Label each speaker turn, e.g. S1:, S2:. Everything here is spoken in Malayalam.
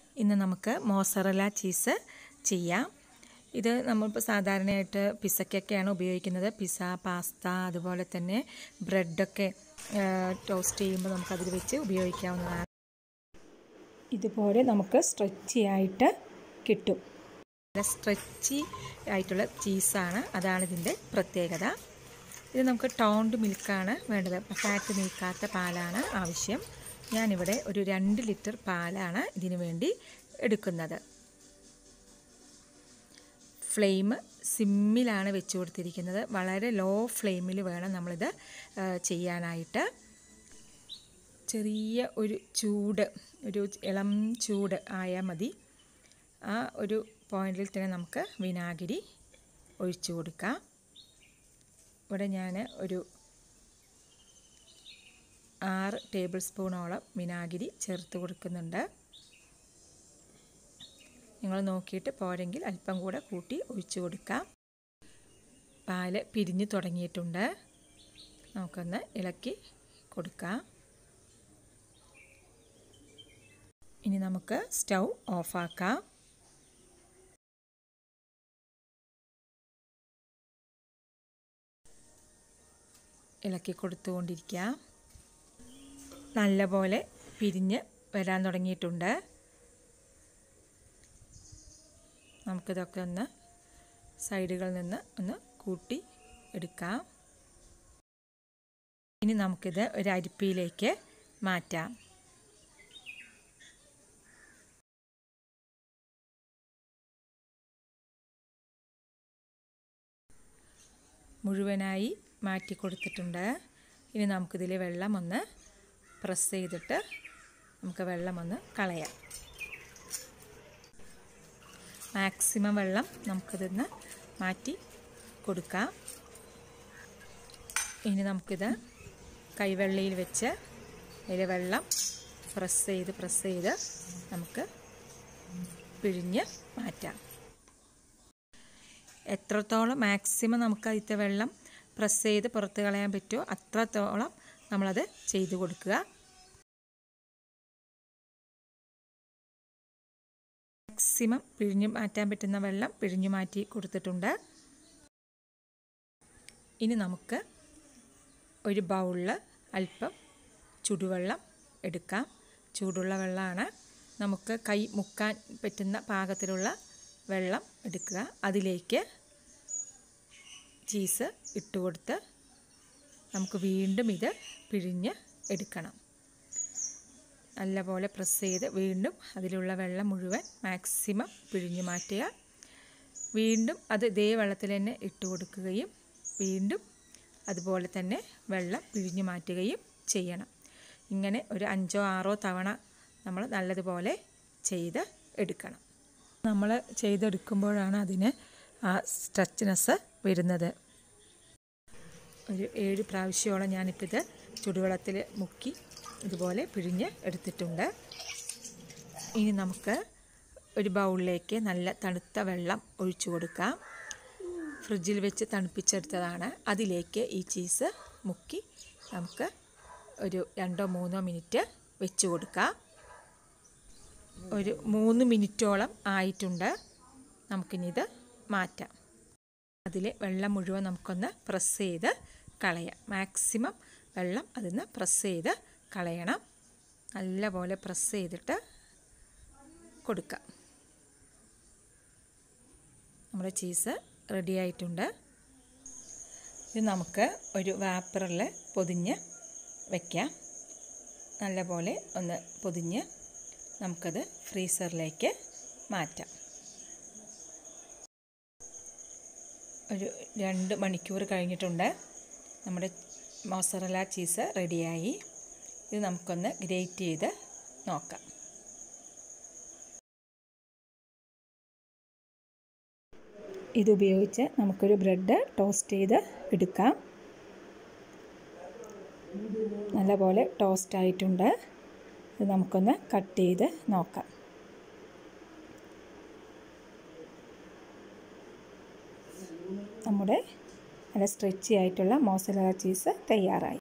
S1: ഇന്ന് നമുക്ക് മോസറല ചീസ് ചെയ്യാം ഇത് നമ്മളിപ്പോൾ സാധാരണയായിട്ട് പിസയ്ക്കൊക്കെയാണ് ഉപയോഗിക്കുന്നത് പിസ്സ പാസ്ത അതുപോലെ തന്നെ ബ്രെഡൊക്കെ ടോസ്റ്റ് ചെയ്യുമ്പോൾ നമുക്കതിൽ വെച്ച് ഉപയോഗിക്കാവുന്നതാണ് ഇതുപോലെ നമുക്ക് സ്ട്രെച്ചി ആയിട്ട് കിട്ടും സ്ട്രെച്ചി ആയിട്ടുള്ള ചീസാണ് അതാണ് ഇതിൻ്റെ പ്രത്യേകത ഇത് നമുക്ക് ടൗണ്ട് മിൽക്കാണ് വേണ്ടത് ഫാറ്റ് നീക്കാത്ത പാലാണ് ആവശ്യം ഞാനിവിടെ ഒരു രണ്ട് ലിറ്റർ പാലാണ് ഇതിനു വേണ്ടി എടുക്കുന്നത് ഫ്ലെയിം സിമ്മിലാണ് വെച്ച് കൊടുത്തിരിക്കുന്നത് വളരെ ലോ ഫ്ലെയിമിൽ വേണം നമ്മളിത് ചെയ്യാനായിട്ട് ചെറിയ ഒരു ചൂട് ഒരു ഇളം ചൂട് ആയാൽ മതി ആ ഒരു പോയിന്റിൽ തന്നെ നമുക്ക് വിനാഗിരി ഒഴിച്ചു കൊടുക്കാം ഇവിടെ ഞാൻ ഒരു ആറ് ടേബിൾ സ്പൂണോളം വിനാഗിരി ചേർത്ത് കൊടുക്കുന്നുണ്ട് നിങ്ങൾ നോക്കിയിട്ട് പോരെങ്കിൽ അല്പം കൂടെ കൂട്ടി ഒഴിച്ചു കൊടുക്കാം പാല് പിരിഞ്ഞു തുടങ്ങിയിട്ടുണ്ട് നമുക്കൊന്ന് ഇളക്കി കൊടുക്കാം ഇനി നമുക്ക് സ്റ്റൗ ഓഫാക്കാം ഇളക്കി കൊടുത്തുകൊണ്ടിരിക്കുക നല്ലപോലെ പിരിഞ്ഞ് വരാൻ തുടങ്ങിയിട്ടുണ്ട് നമുക്കിതൊക്കെ ഒന്ന് സൈഡുകളിൽ നിന്ന് ഒന്ന് കൂട്ടി എടുക്കാം ഇനി നമുക്കിത് ഒരു അരിപ്പിയിലേക്ക് മാറ്റാം മുഴുവനായി മാറ്റി കൊടുത്തിട്ടുണ്ട് ഇനി നമുക്കിതിൽ വെള്ളം ഒന്ന് പ്രസ് ചെയ്തിട്ട് നമുക്ക് വെള്ളം ഒന്ന് കളയാം മാക്സിമം വെള്ളം നമുക്കിതിന്ന് മാറ്റി കൊടുക്കാം ഇനി നമുക്കിത് കൈവെള്ളയിൽ വെച്ച് അതിൽ വെള്ളം പ്രസ് ചെയ്ത് പ്രസ് ചെയ്ത് നമുക്ക് പിഴിഞ്ഞ് മാറ്റാം എത്രത്തോളം മാക്സിമം നമുക്ക് അതിൻ്റെ വെള്ളം പ്രസ് ചെയ്ത് പുറത്ത് കളയാൻ പറ്റുമോ അത്രത്തോളം നമ്മളത് ചെയ്തു കൊടുക്കുക മാക്സിമം പിഴിഞ്ഞു മാറ്റാൻ പറ്റുന്ന വെള്ളം പിഴിഞ്ഞു മാറ്റി കൊടുത്തിട്ടുണ്ട് ഇനി നമുക്ക് ഒരു ബൗളിൽ അല്പം ചുടുവെള്ളം എടുക്കാം ചൂടുള്ള വെള്ളമാണ് നമുക്ക് കൈ മുക്കാൻ പറ്റുന്ന പാകത്തിലുള്ള വെള്ളം എടുക്കുക അതിലേക്ക് ചീസ് ഇട്ട് കൊടുത്ത് നമുക്ക് വീണ്ടും ഇത് പിഴിഞ്ഞ് എടുക്കണം നല്ലപോലെ പ്രസ് ചെയ്ത് വീണ്ടും അതിലുള്ള വെള്ളം മുഴുവൻ മാക്സിമം പിഴിഞ്ഞു മാറ്റുക വീണ്ടും അത് ഇതേ വെള്ളത്തിൽ തന്നെ ഇട്ട് കൊടുക്കുകയും വീണ്ടും അതുപോലെ തന്നെ വെള്ളം പിഴിഞ്ഞു മാറ്റുകയും ചെയ്യണം ഇങ്ങനെ ഒരു അഞ്ചോ ആറോ തവണ നമ്മൾ നല്ലതുപോലെ ചെയ്ത് എടുക്കണം നമ്മൾ ചെയ്തെടുക്കുമ്പോഴാണ് അതിന് ആ സ്ട്രെച്ച്നെസ് വരുന്നത് ഒരു ഏഴ് പ്രാവശ്യമോളം ഞാനിപ്പോൾ ഇത് ചുടുവെള്ളത്തിൽ മുക്കി ഇതുപോലെ പിഴിഞ്ഞ് എടുത്തിട്ടുണ്ട് ഇനി നമുക്ക് ഒരു ബൗളിലേക്ക് നല്ല തണുത്ത വെള്ളം ഒഴിച്ചു കൊടുക്കാം ഫ്രിഡ്ജിൽ വെച്ച് തണുപ്പിച്ചെടുത്തതാണ് അതിലേക്ക് ഈ ചീസ് മുക്കി നമുക്ക് ഒരു രണ്ടോ മൂന്നോ മിനിറ്റ് വെച്ച് കൊടുക്കാം ഒരു മൂന്ന് മിനിറ്റോളം ആയിട്ടുണ്ട് നമുക്കിനി ഇത് മാറ്റാം അതിൽ വെള്ളം മുഴുവൻ നമുക്കൊന്ന് പ്രസ് ചെയ്ത് കളയാം മാക്സിമം വെള്ളം അതിന്ന് പ്രസ് ചെയ്ത് കളയണം നല്ലപോലെ പ്രസ് ചെയ്തിട്ട് കൊടുക്കാം നമ്മുടെ ചീസ് റെഡി ആയിട്ടുണ്ട് ഇത് നമുക്ക് ഒരു വാപ്പറിൽ പൊതിഞ്ഞ് വയ്ക്കാം നല്ലപോലെ ഒന്ന് പൊതിഞ്ഞ് നമുക്കത് ഫ്രീസറിലേക്ക് മാറ്റാം ഒരു രണ്ട് മണിക്കൂർ കഴിഞ്ഞിട്ടുണ്ട് നമ്മുടെ മോസറല ചീസ് റെഡിയായി ഇത് നമുക്കൊന്ന് ഗ്രേറ്റ് ചെയ്ത് നോക്കാം ഇതുപയോഗിച്ച് നമുക്കൊരു ബ്രെഡ് ടോസ്റ്റ് ചെയ്ത് എടുക്കാം നല്ലപോലെ ടോസ്റ്റ് ആയിട്ടുണ്ട് ഇത് നമുക്കൊന്ന് കട്ട് ചെയ്ത് നോക്കാം നമ്മുടെ നല്ല സ്ട്രെച്ചി ആയിട്ടുള്ള മോസല ചീസ് തയ്യാറായി